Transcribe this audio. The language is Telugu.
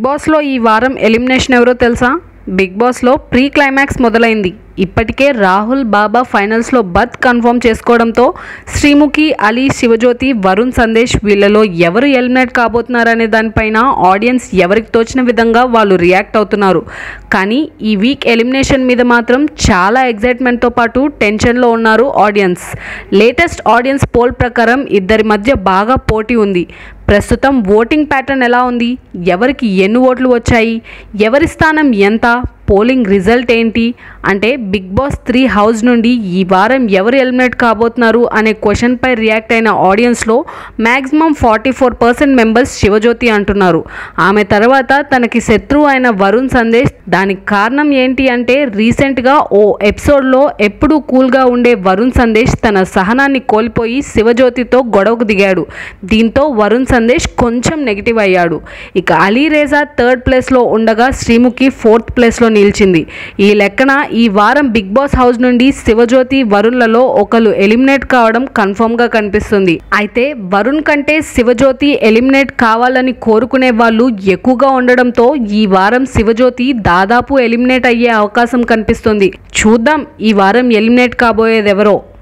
బాస్లో ఈ వారం ఎలిమినేషన్ ఎవరో తెలుసా బిగ్ బాస్లో ప్రీ క్లైమాక్స్ మొదలైంది ఇప్పటికే రాహుల్ బాబా ఫైనల్స్లో బర్త్ కన్ఫర్మ్ చేసుకోవడంతో శ్రీముఖి అలీ శివజ్యోతి వరుణ్ సందేశ్ వీళ్ళలో ఎవరు ఎలిమినేట్ కాబోతున్నారనే దానిపైన ఆడియన్స్ ఎవరికి తోచిన విధంగా వాళ్ళు రియాక్ట్ అవుతున్నారు కానీ ఈ వీక్ ఎలిమినేషన్ మీద మాత్రం చాలా ఎగ్జైట్మెంట్తో పాటు టెన్షన్లో ఉన్నారు ఆడియన్స్ లేటెస్ట్ ఆడియన్స్ పోల్ ప్రకారం ఇద్దరి మధ్య బాగా పోటీ ఉంది ప్రస్తుతం ఓటింగ్ ప్యాటర్న్ ఎలా ఉంది ఎవరికి ఎన్ని ఓట్లు వచ్చాయి ఎవరి స్థానం ఎంత పోలింగ్ రిజల్ట్ ఏంటి అంటే బిగ్ బాస్ త్రీ హౌస్ నుండి ఈ వారం ఎవరు ఎలిమినేట్ కాబోతున్నారు అనే క్వశ్చన్పై రియాక్ట్ అయిన ఆడియన్స్లో maximum forty four percent members Sivajyothi అంటున్నారు ఆమె తర్వాత తనకి శత్రువు అయిన వరుణ్ సందేశ్ దానికి కారణం ఏంటి అంటే రీసెంట్గా ఓ ఎపిసోడ్లో ఎప్పుడూ కూల్గా ఉండే వరుణ్ సందేశ్ తన సహనాన్ని కోల్పోయి శివజ్యోతితో గొడవకు దిగాడు దీంతో వరుణ్ సందేశ్ కొంచెం నెగిటివ్ అయ్యాడు ఇక అలీ రేజా థర్డ్ ప్లేస్లో ఉండగా శ్రీముఖి ఫోర్త్ ప్లేస్లో నిలిచింది ఈ లెక్కన ఈ వారం బిగ్ బాస్ హౌస్ నుండి శివజ్యోతి వరుణ్లలో ఒకరు ఎలిమినేట్ కావడం కన్ఫర్మ్గా కనిపిస్తుంది అయితే వరుణ్ కంటే శివజ్యోతి ఎలిమినేట్ కావాలని కోరుకునే వాళ్ళు ఎక్కువగా ఉండడంతో ఈ వారం శివజ్యోతి దాదాపు ఎలిమినేట్ అయ్యే అవకాశం కనిపిస్తుంది చూద్దాం ఈ వారం ఎలిమినేట్ కాబోయేది ఎవరో